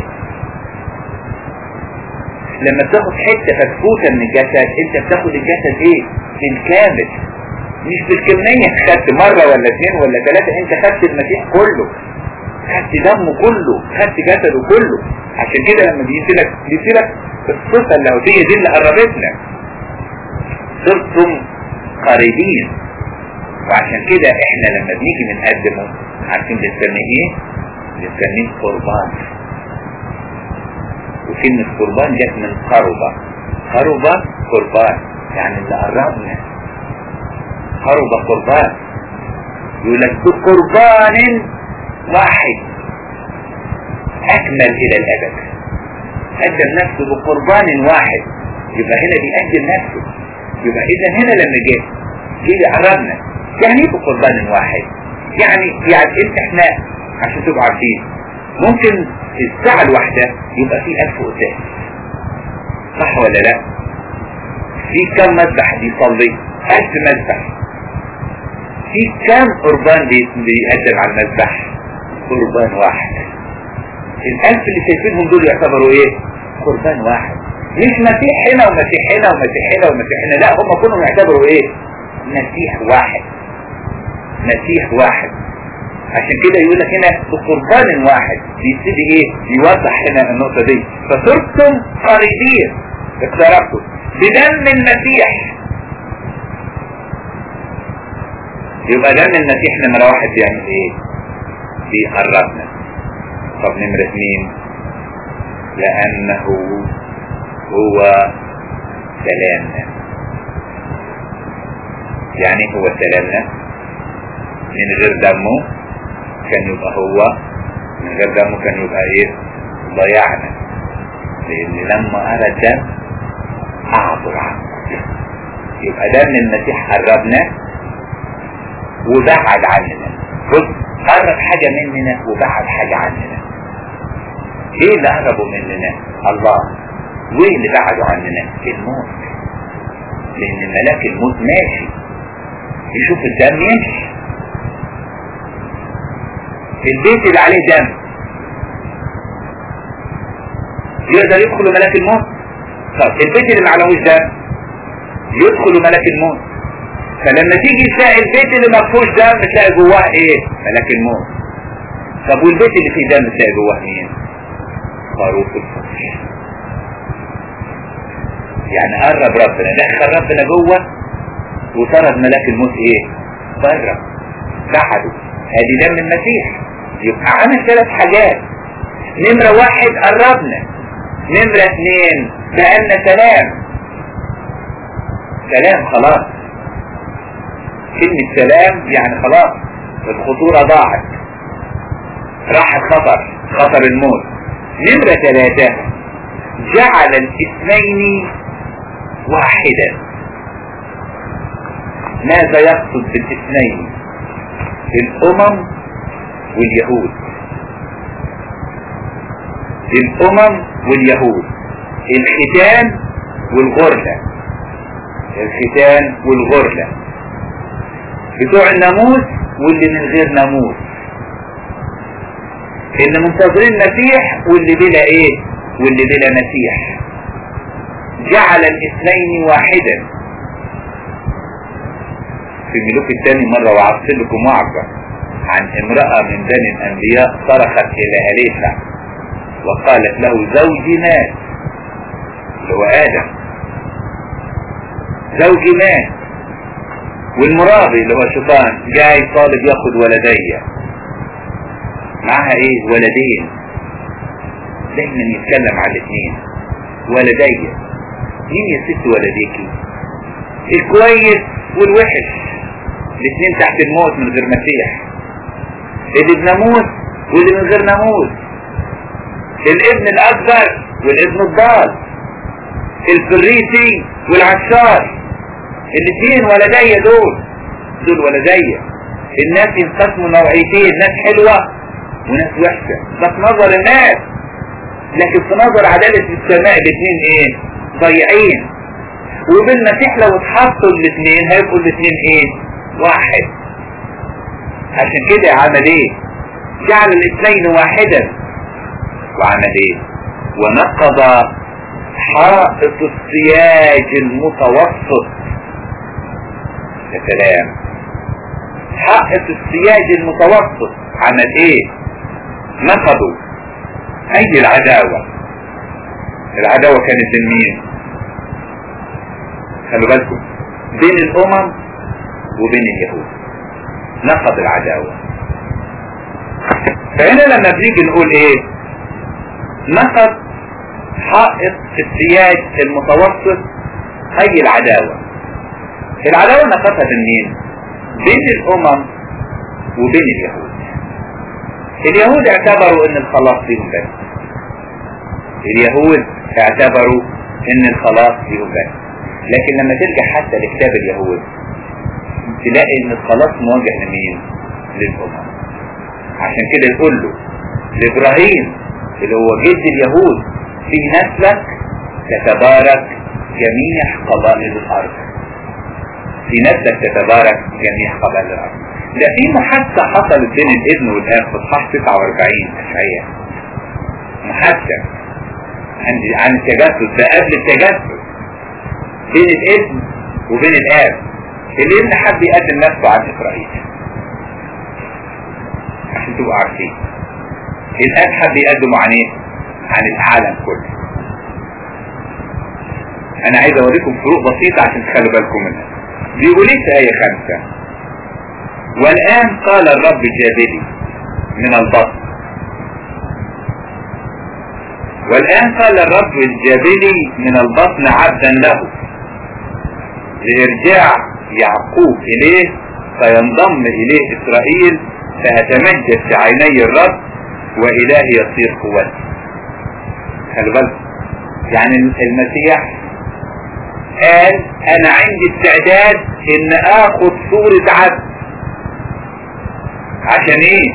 لما بتاخد حتة مكفوتة من الجسد انت بتاخد الجسد ايه بالكامل مش بالكمية خدت مرة ولا اثنين ولا ثلاثة انت خدت المسيح كله خدت دمه كله خدت جسده كله عشان كده لما بيسيلك بيسيلك الصفة اللاهوتية دي اللي قربتنا صرتم قريبين وعشان كده احنا لما بنيجي بنقدمه عارفين بنسميه ايه؟ بنسميه قربان وكلمة قربان جت من قربة قربة قربان يعني اللي قربنا قربة قربان يقول لك بقربان واحد أكمل إلى الأبد قدم نفسه بقربان واحد يبقى هنا بيقدم نفسه يبقى إذا هنا لما جه جه قربنا يعني ايه بقربان واحد يعني يعني انت احنا عشان تبقوا عارفين ممكن في الساعة الواحدة يبقى في ألف قداس صح ولا لا في كم مذبح بيصلي ألف مذبح في كم قربان بيقدم على المذبح قربان واحد الألف اللي شايفينهم دول يعتبروا ايه قربان واحد مش مسيح هنا ومسيح هنا ومسيح هنا ومسيح هنا لا هم كلهم يعتبروا ايه مسيح واحد مسيح واحد عشان كده يقول لك هنا بقربان واحد بيبتدي ايه يوضح هنا النقطة دي فصرتم قريبين اقتربتم بدم المسيح يبقى دم المسيح نمرة واحد بيعمل ايه بيقربنا طب نمرة اثنين لأنه هو سلامنا يعني هو سلامنا من غير دمه كان يبقى هو من غير دمه كان يبقى ايه ضيعنا لان لما ارى الدم اعبر عنه يبقى دم المسيح قربنا وبعد عننا بص قرب حاجة مننا وبعد حاجة عننا ايه اللي قربوا مننا الله وايه اللي بعدوا عننا الموت لان ملاك الموت ماشي يشوف الدم يمشي البيت اللي عليه دم يقدر يدخل ملاك الموت طب البيت اللي ما عليهوش دم يدخل ملاك الموت فلما تيجي تلاقي البيت اللي ما فيهوش دم تلاقي جواه ايه ملاك الموت طب والبيت اللي فيه دم تلاقي جواه مين خروف الفرش يعني قرب ربنا دخل ربنا جوه وطرد ملاك الموت ايه بره بعده ادي دم المسيح يبقى عمل ثلاث حاجات نمرة واحد قربنا نمرة اثنين بقالنا سلام سلام خلاص كلمة سلام يعني خلاص الخطورة ضاعت راح الخطر خطر الموت نمرة ثلاثة جعل الاثنين واحدا ماذا يقصد بالاثنين الامم واليهود الامم واليهود الختان والغرلة الختان والغرلة بتوع الناموس واللي من غير ناموس اللي منتظرين مسيح واللي بلا ايه واللي بلا مسيح جعل الاثنين واحدا في الملوك الثاني مرة وعرضت لكم وعظة عن امرأة من بني الانبياء صرخت الى اليسع وقالت له زوجي مات اللي هو ادم زوجي مات والمرابي اللي هو الشيطان جاي طالب ياخد ولدي معها ايه ولدين دايما يتكلم على الاثنين ولدي مين يا ست ولديكي الكويس والوحش الاثنين تحت الموت من غير مسيح اللي بنموت واللي من غير نموت الابن الاكبر والابن الضال الفريسي والعشار الاثنين ولدي دول دول ولدي الناس ينقسموا نوعيتين ناس حلوة وناس وحشة ده في نظر الناس لكن في نظر عدالة السماء الاثنين ايه ضيعين وبالمسيح لو اتحطوا الاثنين هيبقوا الاثنين ايه واحد عشان كده عمل ايه جعل الاثنين واحدا وعمل ايه ونقض حائط السياج المتوسط يا سلام حائط السياج المتوسط عمل ايه نقضوا اي العداوة العداوة كانت بين مين خلوا بالكم بين الامم وبين اليهود نقض العداوة فهنا لما بنيجي نقول ايه نقض حائط السياج المتوسط اي العداوة العداوة نقضها بين مين بين الامم وبين اليهود اليهود اعتبروا ان الخلاص فيهم بس اليهود اعتبروا ان الخلاص فيهم بس لكن لما ترجع حتى لكتاب اليهود تلاقي ان الخلاص موجه لمين للامم عشان كده يقول له لابراهيم اللي هو جد اليهود في نسلك تتبارك جميع قبائل الارض في نسلك تتبارك جميع قبائل الارض ده في محادثة حصلت بين الابن والاب في اصحاح 49 اشعياء محادثة عن عن التجسد ده قبل التجسد بين الابن وبين الاب الابن حب يقدم نفسه عن اسرائيل عشان تبقوا عارفين الاب حب يقدمه عن ايه عن العالم كله انا عايز اوريكم فروق بسيطة عشان تخلوا بالكم منها بيقول ايه في ايه خمسة والان قال الرب جابلي من البطن والان قال الرب الجابلي من البطن عبدا له لارجاع يعقوب اليه فينضم اليه اسرائيل فيتمجد في عيني الرب والهي يصير قوته خلي بالك يعني المسيح قال انا عندي استعداد ان اخد صورة عبد عشان ايه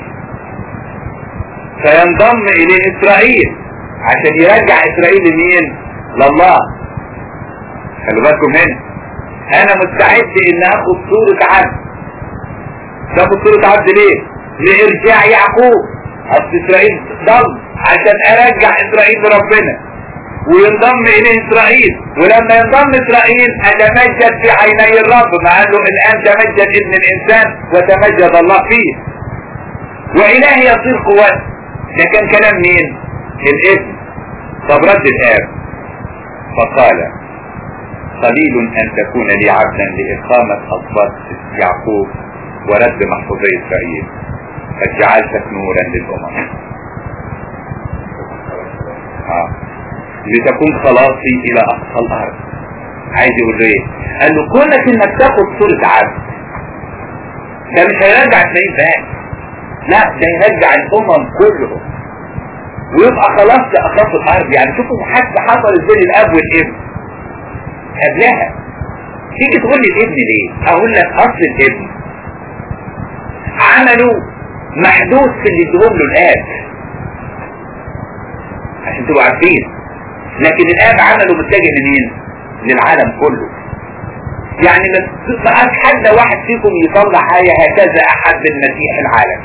فينضم اليه اسرائيل عشان يرجع اسرائيل لمين لله خلي بالكم هنا انا مستعد ان اخد صورة عبد تاخد صورة عبد ليه لارجاع يعقوب اصل اسرائيل ضل عشان ارجع اسرائيل لربنا وينضم اليه اسرائيل ولما ينضم اسرائيل اتمجد في عيني الرب ما قال له الان تمجد ابن الانسان وتمجد الله فيه والهي يصير قوته ده كان كلام مين الابن طب رد الاب فقال قليل ان تكون لي عبدا لاقامة اصوات يعقوب ورد محفوظي اسرائيل قد جعلتك نورا للامم آه. لتكون خلاصي الى اقصى الارض عايز يقول له ايه قال له كونك انك تاخد صورة عبد ده مش هيرجع اسرائيل بس لا ده يرجع الامم كلهم ويبقى خلاص لاقصى الارض يعني شوفوا حتى حصلت بين الاب والابن قبلها تيجي تقول لي الابن ليه اقول لك اصل الابن عمله محدود في اللي ادهم له الاب عشان تبقوا عارفين لكن الاب عمله متجه لمين للعالم كله يعني ما اتحدى واحد فيكم يطلع آية هكذا أحب المسيح العالم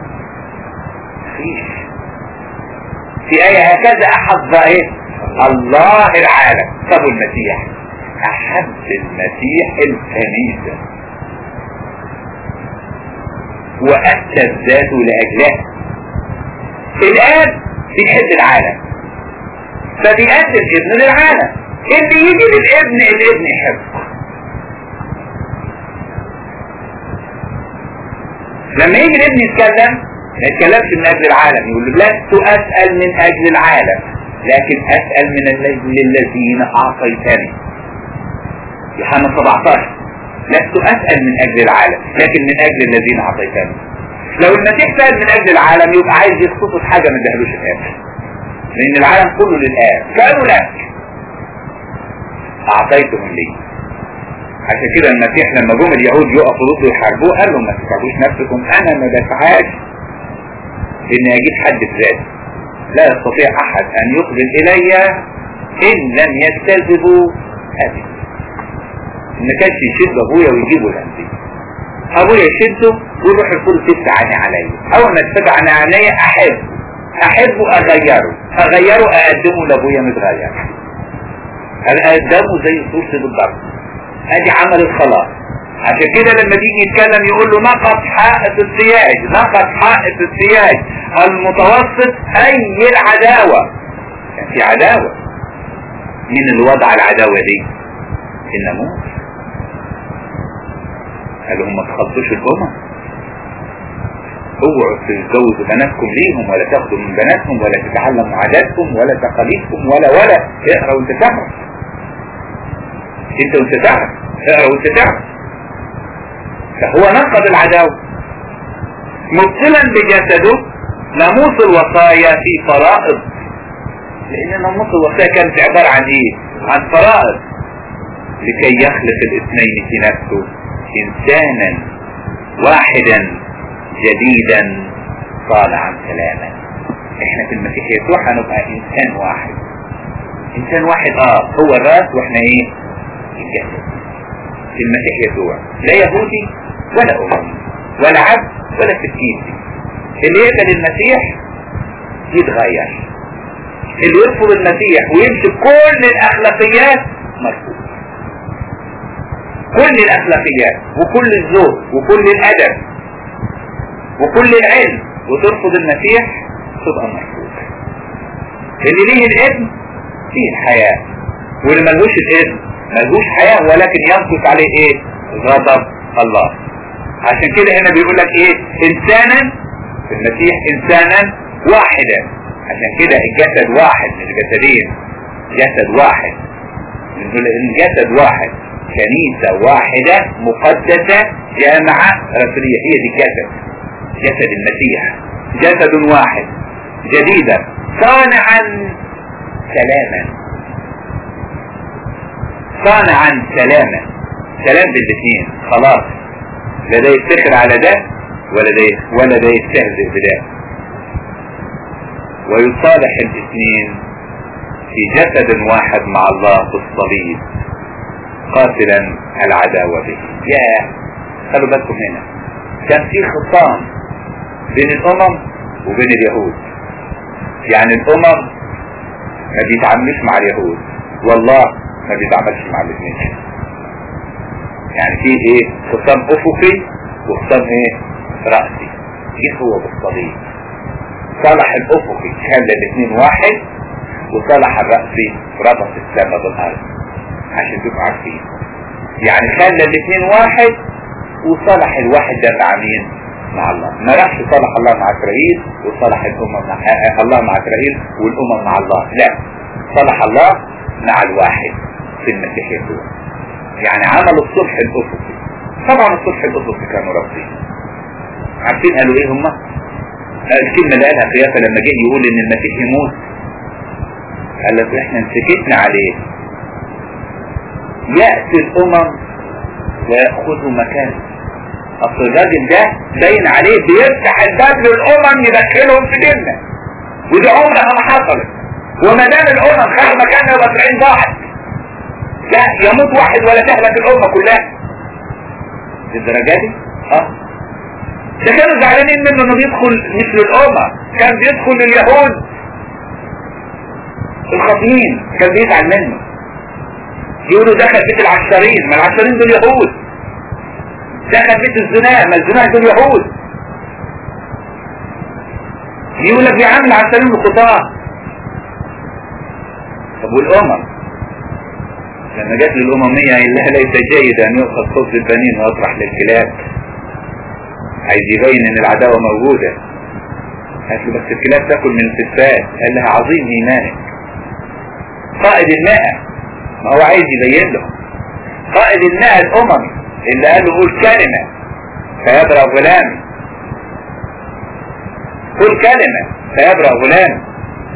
مفيش في آية هكذا أحب إيه الله العالم طب المسيح أحب المسيح الكنيسة وأسس ذاته لأجلها الآب بيحب العالم فبيقدم ابنه للعالم اللي يجي للابن الابن يحبه لما يجي الابن يتكلم ما يتكلمش من اجل العالم يقول له لست اسأل من اجل العالم لكن اسأل من اجل الذين اعطيتني يوحنا 17 لست اسأل من اجل العالم لكن من اجل الذين اعطيتني لو المسيح سأل من اجل العالم يبقى عايز يخصص حاجة ما ادهلوش الاب لان العالم كله للاب قالوا لك اعطيتهم لي عشان كده المسيح لما جم اليهود يقفوا ضده يحاربوه قال لهم ما تتعبوش نفسكم انا ما بسعاش ان اجيب حد بذاتي لا يستطيع احد ان يقبل الي ان لم يجتذبوا ابي ما كانش يشد ابويا ويجيبه لنفسي ابويا يشده ويروح الكل تفتعني عليا اول ما تفتعني عليا احب احبه اغيره اغيره اقدمه لابويا متغير اقدمه زي صورتي بالضبط ادي عمل الخلاص عشان كده لما تيجي يتكلم يقول له نقض حائط السياج نقض حائط السياج المتوسط اي العداوة كان في عداوة مين اللي وضع العداوة دي الناموس قالوا هم ما تخلصوش الامم اوعوا تتجوزوا بناتكم ليهم ولا تاخدوا من بناتهم ولا تتعلموا عاداتهم ولا تقاليدكم ولا ولا اقرا وانت تعرف انت وانت تعرف اقرا وانت تعرف فهو نقض العداوة مبطلا بجسده ناموس الوصايا في فرائض لان ناموس الوصايا كانت عبارة عن ايه عن فرائض لكي يخلق الاثنين في نفسه انسانا واحدا جديدا صالحا سلاما احنا في المسيح يسوع هنبقى انسان واحد انسان واحد اه هو الراس واحنا ايه الجسد في المسيح يسوع لا يهودي ولا اممي ولا عبد ولا سكيتي اللي يقبل المسيح يتغير اللي يرفض المسيح ويمشي كل الاخلاقيات مرفوض كل الاخلاقيات وكل الذوق وكل الادب وكل العلم وترفض المسيح تبقى مرفوض اللي ليه الابن فيه الحياة واللي ملهوش الابن ملهوش حياة ولكن ينقص عليه ايه غضب الله عشان كده هنا بيقول لك ايه انسانا في المسيح انسانا واحدا عشان كده الجسد واحد مش جسدين جسد واحد الجسد واحد كنيسة واحدة مقدسة جامعة رسولية هي دي الجسد جسد المسيح جسد واحد جديدا صانعا سلاما صانعا سلاما سلام بالاثنين خلاص لا ده يفتخر على ده ولا ده ولا ده يستهزئ بده ويصالح الاثنين في جسد واحد مع الله في الصليب قاتلا العداوة به يا خلوا بالكم هنا كان في خصام بين الامم وبين اليهود يعني الامم ما بيتعاملوش مع اليهود والله ما بيتعاملش مع الاثنين يعني في ايه خصام افقي وخصام ايه رأسي ايه هو بالصليب صلح الافقي خلى الاثنين واحد وصلح الرأسي ربط السماء بالارض عشان تبقوا عارفين يعني خلى الاثنين واحد وصلح الواحد ده مع مين مع الله ما راحش صلح الله مع اسرائيل وصلح الامم مع الله مع اسرائيل والامم مع الله لا صلح الله مع الواحد في المسيح يسوع يعني عمل الصلح الافقي طبعا الصلح الافقي كانوا رافضين عارفين قالوا ايه هم الكلمه اللي قالها قيافه لما جه يقول ان المسيح يموت قال لك احنا سكتنا عليه يأتي الامم ويأخذوا مكانه اصل الراجل ده باين عليه بيفتح الباب للامم يدخلهم في ديننا ودي عمرها ما حصلت وما دام الامم خد مكانها يبقى اسرائيل ضاعت لا يموت واحد ولا تهلك الامه كلها للدرجه دي اه ده كانوا زعلانين منه انه بيدخل مش للامه كان بيدخل لليهود الخاطئين كان بيزعل منه يقولوا دخل بيت العشارين ما العشارين دول يهود دخل بيت الزنا ما الزنا دول يهود يقول لك بيعامل عشارين الخطاة طب والامم لما جت للاممية قال لها ليس جيد ان يؤخذ صوت البنين ويطرح للكلاب عايز يبين ان العداوة موجودة قالت له بس الكلاب تاكل من الفساد قال لها عظيم ايمانك قائد الماء ما هو عايز يبين له قائد الماء الاممي اللي قال له قول كلمة فيبرأ غلام قول كلمة فيبرأ غلام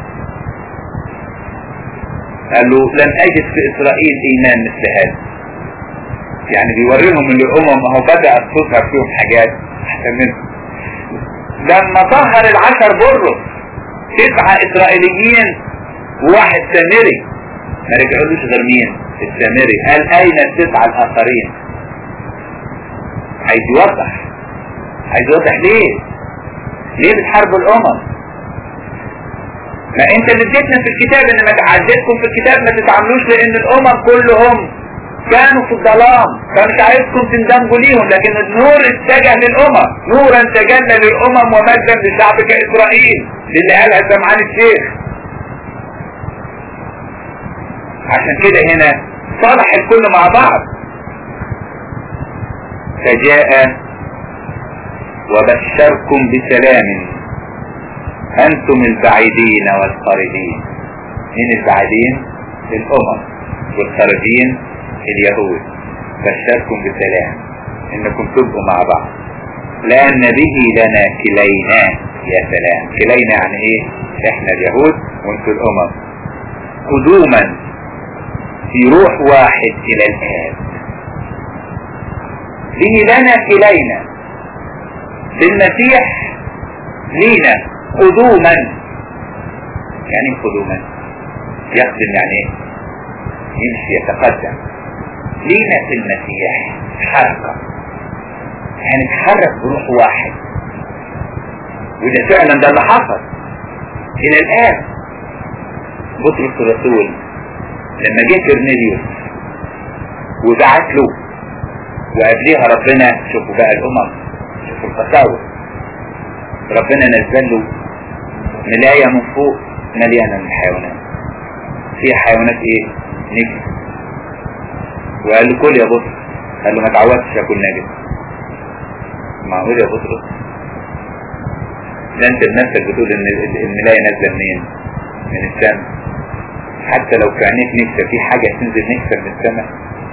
قال له لم اجد في اسرائيل ايمان مثل هذا يعني بيوريهم ان الامم ما هو بدأت تظهر فيهم حاجات احسن منهم لما ظهر العشر برص تسعة اسرائيليين وواحد سامري ما رجعولوش غير مين السامري قال اين التسعة الاخرين عايز يوضح عايز يوضح ليه ليه بتحاربوا الامم ما انت اللي اديتنا في الكتاب ان ما تعديتكم في الكتاب ما تتعاملوش لان الامم كلهم كانوا في الظلام فمش عايزكم تندمجوا ليهم لكن النور اتجه للامم نورا تجلى للامم ومجدا لشعبك اسرائيل اللي قالها سمعان الشيخ عشان كده هنا صالح الكل مع بعض فجاء وبشركم بسلام أنتم البعيدين والخارجين من البعيدين الأمم والخارجين اليهود بشركم بسلام إنكم تبقوا مع بعض لأن به لنا كلينا يا سلام كلينا يعني إيه إحنا اليهود وأنتم الأمم قدوما في روح واحد إلى الآب به لنا كلينا بالمسيح لينا قدوما يعني قدوما يخدم يعني ايه يمشي يتقدم لينا في المسيح حركة يعني تحرك بروح واحد وده فعلا ده اللي حصل الى الان بطرس الرسول لما جه كرنيليوس وبعت له وقبليها ربنا شوفوا بقى الامم شوفوا القساوة ربنا نزل له ملاية من فوق مليانة من الحيوانات في حيوانات ايه نجس وقال له كل يا بطرس قال له ما تعودش اكل نجس معقول يا بطرس ده انت بنفسك بتقول ان الملاية نازلة منين من السماء حتى لو في عينيك نكسة في حاجة تنزل نكسة من السماء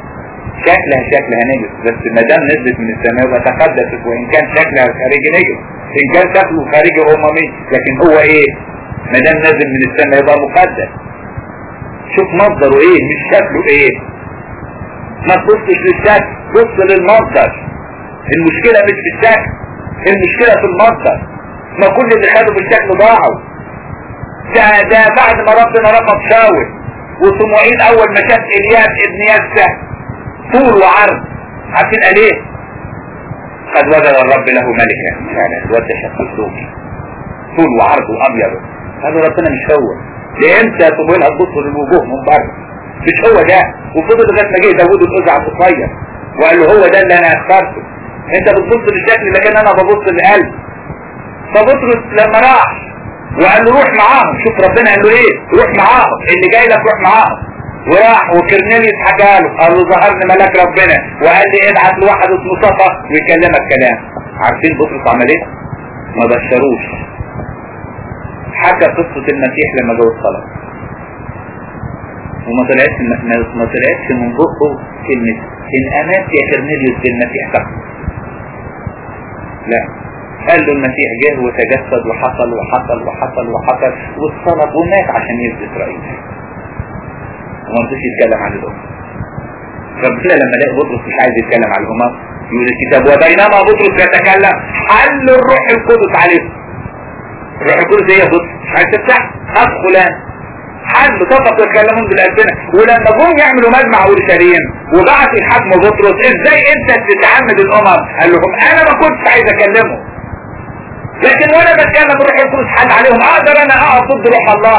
شكلها شكلها نجس بس ما دام نزلت من السماء يبقى تقدست وان كان شكلها الخارجي نجس ان كان شكله خارجي اممي لكن هو ايه ما دام نزل من السماء يبقى مقدس شوف مصدره ايه مش شكله ايه ما تبصش للشكل بص للمصدر المشكلة مش في الشكل المشكلة في المصدر ما كل اللي خدوا بالشكل ضاعوا ده ده بعد ما ربنا رفض شاول وصموئيل اول ما شاف الياس ابن يسع طول وعرض عارفين قال ايه قد وجد الرب له ملكا فعلا الواد ده شكله سوقي طول وعرض وابيض هذا ربنا مش هو لامتى تبقى تبص للوجوه من بره مش هو ده وفضل لغايه ما جه داوود القزع الصغير وقال له هو ده اللي انا اخترته انت بتبص للشكل لكن انا ببص للقلب فبطرس لما راح وقال له روح معاهم شوف ربنا قال له ايه روح معاهم اللي جاي لك روح معاهم وراح وكرنيليوس حكى له قال له ظهرني ملاك ربنا وقال لي ابعت لواحد اسمه صفا ويكلمك كلام عارفين بطرس عمل ايه؟ ما بشروش حكى قصة المسيح لما جه الصلاة وما طلعتش ما طلعتش من بقه كلمة إن أمات يا كرنيليوس بالمسيح تقصد لا قال له المسيح جه وتجسد وحصل وحصل وحصل وحصل واتصلب ومات عشان يفدي إسرائيل وما رضيش يتكلم عن الأمم ربنا لما لقى بطرس مش عايز يتكلم عن الأمم يقول الكتاب وبينما بطرس يتكلم حل الروح القدس عليه الروح القدس ايه يا بطرس مش عايز تفتح خد فلان حد طبق يتكلمون بالألسنة ولما جم يعملوا مجمع اورشليم وبعت الحاكم بطرس ازاي انت تتعمد الامم قال لهم انا ما كنتش عايز اكلمهم لكن وانا بتكلم روح القدس حل عليهم اقدر انا اقف ضد روح الله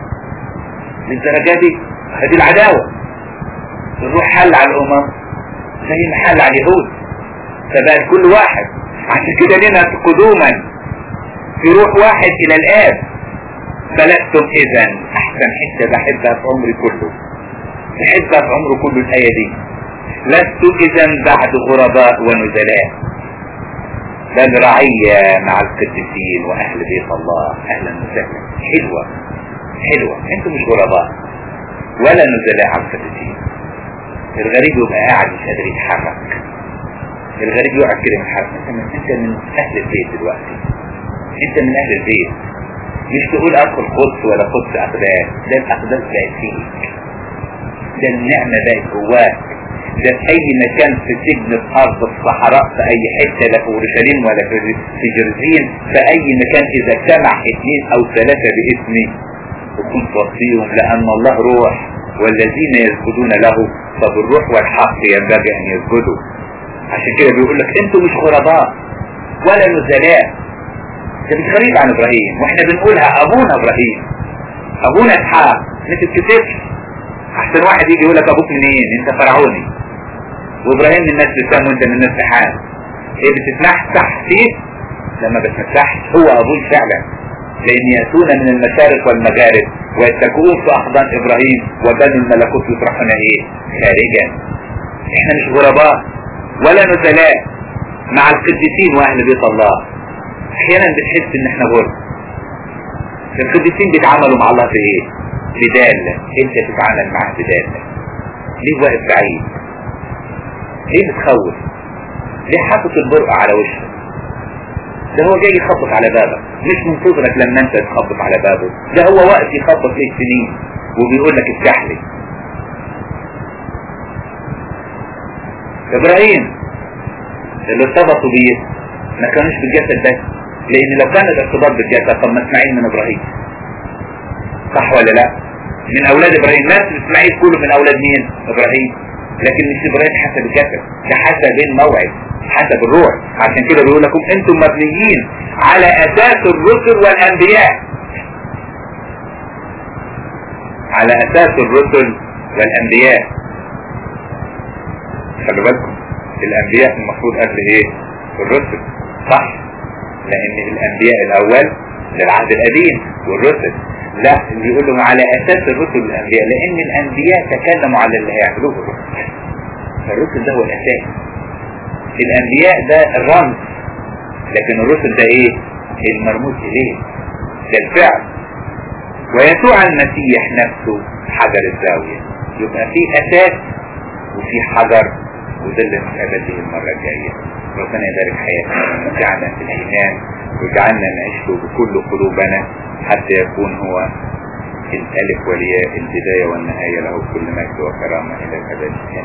للدرجه دي هذه العداوه الروح حل على الامم زي ما حل على اليهود فبقى كل واحد عشان كده لنا قدوما في روح واحد الى الاب فلستم اذا احسن حته بحبها في عمري كله بحبها في عمري كله الايه دي لست اذا بعد غرباء ونزلاء بل رعية مع القديسين واهل بيت الله اهلا وسهلا حلوة حلوة انتم مش غرباء ولا نزلاء على القديسين الغريب يبقى قاعد مش قادر يتحرك الغريب يقعد كده يتحرك انت من انت من اهل البيت دلوقتي انت من اهل البيت مش تقول ادخل قدس ولا قدس اقداس ده الاقداس بقت فيك ده النعمة بقت جواك ده في اي مكان في سجن في ارض في صحراء في اي حتة لا في اورشليم ولا في في جرزين في اي مكان اذا اجتمع اثنين او ثلاثة باسمي وكنت وصيهم لان الله روح والذين يسجدون له فبالروح والحق ينبغي ان يسجدوا عشان كده بيقول لك انتوا مش غرباء ولا نزلاء ده مش غريب عن ابراهيم واحنا بنقولها ابونا ابراهيم ابونا اسحاق ما تتكتبش احسن واحد يجي يقول لك ابوك منين انت فرعوني وابراهيم من الناس لسان وانت من الناس لحال ايه بتتمسح فيه لما بتمسحش هو ابوي فعلا لان ياتون من المشارق والمغارب ويتكئون في احضان ابراهيم وبنوا الملكوت يطرحون ايه خارجا احنا مش غرباء ولا نزلاء مع القديسين واهل بيت الله احيانا بتحس ان احنا غرب القديسين بيتعاملوا مع الله في ايه بدالة انت تتعامل معاه بدالة ليه واقف بعيد ليه بتخوف ليه حاطط البرقع على وشك ده هو جاي يخبط على بابك مش منتظرك لما انت تخبط على بابه ده هو وقت يخبط ليك سنين وبيقول لك افتح لي ابراهيم اللي ارتبطوا بيه ما كانوش بالجسد بس لان لو كان الارتباط بالجسد طب ما اسماعيل من ابراهيم صح ولا لا من اولاد ابراهيم ناس اسماعيل كله من اولاد مين ابراهيم لكن مش ابراهيم حسب الجسد ده حسب الموعد حسب الروح عشان كده بيقول لكم انتم مبنيين على اساس الرسل والانبياء على اساس الرسل والانبياء خلي بالكم الانبياء المفروض قبل ايه الرسل صح لان الانبياء الاول للعهد القديم والرسل لا بيقول لهم على اساس الرسل والانبياء لان الانبياء تكلموا على اللي هيعملوه الرسل الرسل ده هو الاساس الانبياء ده الرمز لكن الرسل ده ايه المرموز اليه ده الفعل ويسوع المسيح نفسه حجر الزاوية يبقى في اساس وفي حجر وده اللي نتقابل به المرة الجاية ربنا يبارك حياتنا ويجعلنا في الإيمان ويجعلنا نعيش بكل قلوبنا حتى يكون هو الألف والياء البداية والنهاية له كل مجد وكرامة إلى الأبد